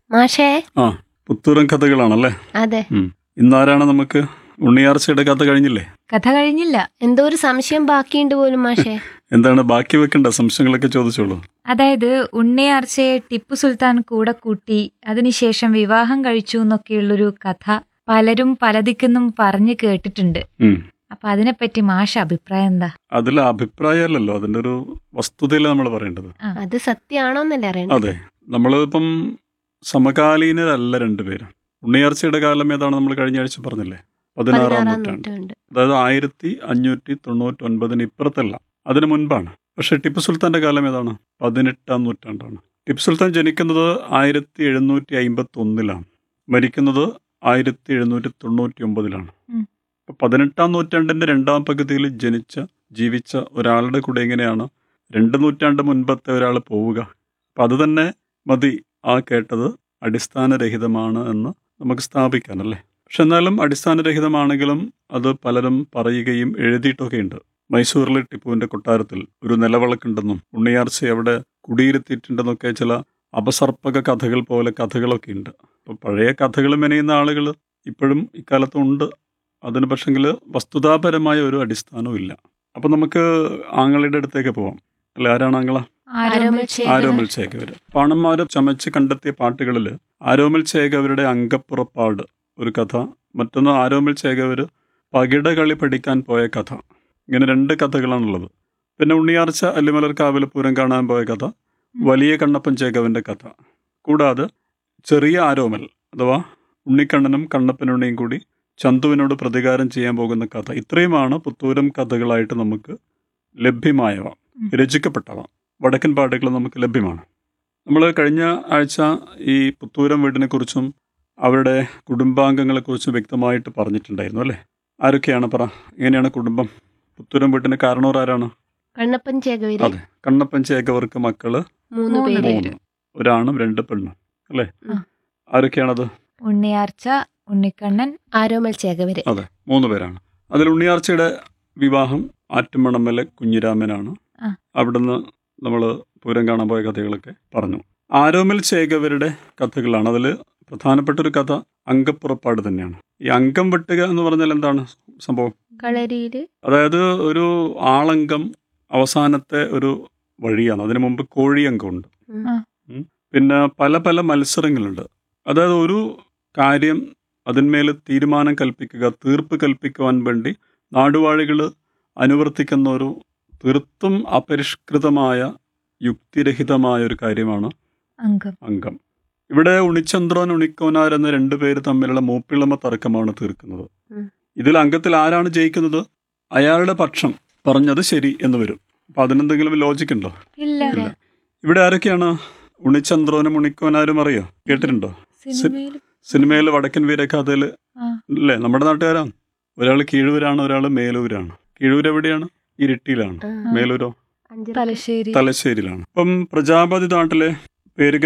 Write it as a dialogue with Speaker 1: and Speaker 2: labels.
Speaker 1: മാഷേ
Speaker 2: ആ പുത്തൂരം കഥകളാണല്ലേ
Speaker 1: അതെ
Speaker 2: ഉം. ഇന്നാരാണ് നമുക്ക് ഉണ്ണിയാർച്ചയുടെ കഥ കഴിഞ്ഞില്ലേ
Speaker 3: കഥ കഴിഞ്ഞില്ല
Speaker 1: എന്തോ ഒരു സംശയം ബാക്കിയുണ്ട് പോലും മാഷേ
Speaker 2: എന്താണ് ബാക്കി വെക്കണ്ട സംശയങ്ങളൊക്കെ ചോദിച്ചോളൂ
Speaker 3: അതായത് ഉണ്ണയാർച്ചയെ ടിപ്പു സുൽത്താൻ കൂടെ കൂട്ടി അതിനുശേഷം വിവാഹം കഴിച്ചു എന്നൊക്കെയുള്ളൊരു കഥ പലരും പലതിക്കുന്നും പറഞ്ഞു കേട്ടിട്ടുണ്ട്
Speaker 2: ഉം.
Speaker 3: അപ്പൊ അതിനെപ്പറ്റി മാഷ അഭിപ്രായം എന്താ
Speaker 2: അതിൽ അഭിപ്രായമല്ലല്ലോ അതിന്റെ ഒരു വസ്തുതയില നമ്മൾ പറയേണ്ടത്
Speaker 1: അത് സത്യമാണോന്നല്ലേ അറിയണം
Speaker 2: അതെ നമ്മളിപ്പം സമകാലീനരല്ല രണ്ടുപേരും ഉണ്ണിയാർച്ചയുടെ കാലം ഏതാണ് നമ്മൾ കഴിഞ്ഞ ആഴ്ച പറഞ്ഞില്ലേ പതിനാറാം
Speaker 1: പതിനാറാം
Speaker 2: നൂറ്റാണ്ട്
Speaker 1: നൂറ്റാണ്ട്
Speaker 2: അതായത് ആയിരത്തി അഞ്ഞൂറ്റി തൊണ്ണൂറ്റി ഒൻപതിന് ഇപ്പുറത്തല്ല അതിന് മുൻപാണ് പക്ഷെ ടിപ്പു സുൽത്താന്റെ കാലം ഏതാണ് പതിനെട്ടാം നൂറ്റാണ്ടാണ് ടിപ്പു സുൽത്താൻ ജനിക്കുന്നത് ആയിരത്തി എഴുന്നൂറ്റി അമ്പത്തി ഒന്നിലാണ് മരിക്കുന്നത് ആയിരത്തി എഴുന്നൂറ്റി തൊണ്ണൂറ്റി ഒമ്പതിലാണ്
Speaker 3: ഉം.
Speaker 2: അപ്പൊ പതിനെട്ടാം നൂറ്റാണ്ടിന്റെ രണ്ടാം പകുതിയിൽ ജനിച്ച ജീവിച്ച ഒരാളുടെ കൂടെ എങ്ങനെയാണ് രണ്ട് നൂറ്റാണ്ട് മുൻപത്തെ ഒരാൾ പോവുക അപ്പൊ അത് തന്നെ മതി ആ കേട്ടത് അടിസ്ഥാനരഹിതമാണ് എന്ന് നമുക്ക് സ്ഥാപിക്കാനല്ലേ പക്ഷെ എന്നാലും അടിസ്ഥാനരഹിതമാണെങ്കിലും അത് പലരും പറയുകയും എഴുതിയിട്ടൊക്കെ ഉണ്ട് മൈസൂറിലെ ടിപ്പുവിന്റെ കൊട്ടാരത്തിൽ ഒരു നിലവിളക്കുണ്ടെന്നും ഉണ്ണിയാർച്ച അവിടെ കുടിയിരുത്തിയിട്ടുണ്ടെന്നൊക്കെ ചില അപസർപ്പക കഥകൾ പോലെ കഥകളൊക്കെ ഉണ്ട് അപ്പോൾ പഴയ കഥകൾ മെനയുന്ന ആളുകൾ ഇപ്പോഴും ഇക്കാലത്തുണ്ട് അതിന് പക്ഷെങ്കിൽ വസ്തുതാപരമായ ഒരു അടിസ്ഥാനവും ഇല്ല അപ്പം നമുക്ക് ആങ്ങളുടെ അടുത്തേക്ക് പോവാം അല്ല ആരാണ് ആങ്ങള
Speaker 1: ആരോമൽ ചേകവർ.
Speaker 2: ആരോമൽ ചേകവർ പാണന്മാരെ ചമച്ച് കണ്ടെത്തിയ പാട്ടുകളിൽ ആരോമൽ ചേകവരുടെ അങ്കപ്പുറപ്പാട് ഒരു കഥ മറ്റൊന്ന് ആരോമൽ ചേകവർ പകിട കളി പഠിക്കാൻ പോയ കഥ ഇങ്ങനെ രണ്ട് കഥകളാണുള്ളത് പിന്നെ ഉണ്ണിയാർച്ച അല്ലിമലർ കാവിലപ്പൂരം കാണാൻ പോയ കഥ വലിയ കണ്ണപ്പൻ ചേകവന്റെ കഥ കൂടാതെ ചെറിയ ആരോമൽ അഥവാ ഉണ്ണിക്കണ്ണനും കണ്ണപ്പനുണ്ണിയും കൂടി ചന്തുവിനോട് പ്രതികാരം ചെയ്യാൻ പോകുന്ന കഥ ഇത്രയുമാണ് പുത്തൂരം കഥകളായിട്ട് നമുക്ക് ലഭ്യമായവ
Speaker 3: ഉം.
Speaker 2: രചിക്കപ്പെട്ടവ വടക്കൻ പാട്ടുകൾ നമുക്ക് ലഭ്യമാണ് നമ്മൾ കഴിഞ്ഞ ആഴ്ച ഈ പുത്തൂരം വീടിനെ കുറിച്ചും അവരുടെ കുടുംബാംഗങ്ങളെക്കുറിച്ചും വ്യക്തമായിട്ട് പറഞ്ഞിട്ടുണ്ടായിരുന്നു അല്ലേ ആരൊക്കെയാണ് പറ എങ്ങനെയാണ് കുടുംബം പുത്തൂരം വീട്ടിന് കാരണവർ ആരാണ്
Speaker 1: കണ്ണപ്പൻ ചേകവര്
Speaker 2: അതെ കണ്ണപ്പൻ ചേകവർക്ക് മക്കള്
Speaker 1: മൂന്ന്
Speaker 3: മൂന്ന്
Speaker 1: പേര്
Speaker 2: മൂന്ന് ഒരാണും രണ്ട് പെണ്ണും അല്ലേ
Speaker 1: ഉം.
Speaker 2: ആരൊക്കെയാണത്
Speaker 3: ഉണ്ണിയാർച്ച ഉണ്ണിക്കണ്ണൻ
Speaker 1: ആരോമൽ ചേകവര്
Speaker 2: അതെ മൂന്ന് പേരാണ് അതിൽ ഉണ്ണിയാർച്ചയുടെ വിവാഹം ആറ്റുമണമ്മലെ കുഞ്ഞിരാമനാണ്
Speaker 3: ആ.
Speaker 2: അവിടുന്ന് നമ്മൾ പൂരം കാണാൻ പോയ കഥകളൊക്കെ പറഞ്ഞു ആരോമൽ ചേകവരുടെ കഥകളാണ് അതിൽ പ്രധാനപ്പെട്ട ഒരു കഥ അങ്കപ്പുറപ്പാട് തന്നെയാണ് ഈ അംഗം വെട്ടുക എന്ന് പറഞ്ഞാൽ എന്താണ് സംഭവം
Speaker 1: കളരിയില്
Speaker 2: അതായത് ഒരു ആളംഗം അവസാനത്തെ ഒരു വഴിയാണ് അതിനു മുമ്പ് കോഴിയങ്കമുണ്ട്
Speaker 1: ഉം.
Speaker 3: ആ.
Speaker 2: ഉം. പിന്നെ പല പല മത്സരങ്ങളുണ്ട് അതായത് ഒരു കാര്യം അതിന്മേൽ തീരുമാനം കൽപ്പിക്കുക തീർപ്പ് കൽപ്പിക്കുവാൻ വേണ്ടി നാടുവാഴികൾ അനുവർത്തിക്കുന്ന ഒരു തീർത്തും അപരിഷ്കൃതമായ യുക്തിരഹിതമായ ഒരു കാര്യമാണ്
Speaker 3: അംഗം
Speaker 2: അംഗം ഇവിടെ ഉണിച്ചന്ദ്രൻ ഉണിക്കോനാർ എന്ന രണ്ടു പേര് തമ്മിലുള്ള മൂപ്പിളമ തർക്കമാണ് തീർക്കുന്നത്
Speaker 1: ഉം.
Speaker 2: ഇതിൽ അംഗത്തിൽ ആരാണ് ജയിക്കുന്നത് അയാളുടെ പക്ഷം പറഞ്ഞത് ശരി എന്ന് വരും അപ്പൊ അതിനെന്തെങ്കിലും ലോജിക് ഉണ്ടോ
Speaker 3: ഇല്ല
Speaker 2: ഇല്ല ഇവിടെ ആരൊക്കെയാണ് ഉണിച്ചന്ദ്രനും ഉണിക്കോനാരും അറിയോ കേട്ടിട്ടുണ്ടോ
Speaker 3: സിനിമയിൽ
Speaker 2: സിനിമയിൽ വടക്കൻ വീരകഥയിൽ
Speaker 3: ആ.
Speaker 2: അല്ലേ നമ്മുടെ നാട്ടുകാരാണ് ഒരാൾ കീഴൂരാണ് ഒരാൾ മേലൂരാണ് കീഴൂർ എവിടെയാണ് ഇരിട്ടിയിലാണ്
Speaker 1: ആ.
Speaker 2: മേലൂരോ
Speaker 1: അഞ്ചര
Speaker 3: തലശ്ശേരി
Speaker 2: തലശ്ശേരിയിലാണ് അപ്പം പ്രജാപതി നാട്ടിലെ പേര്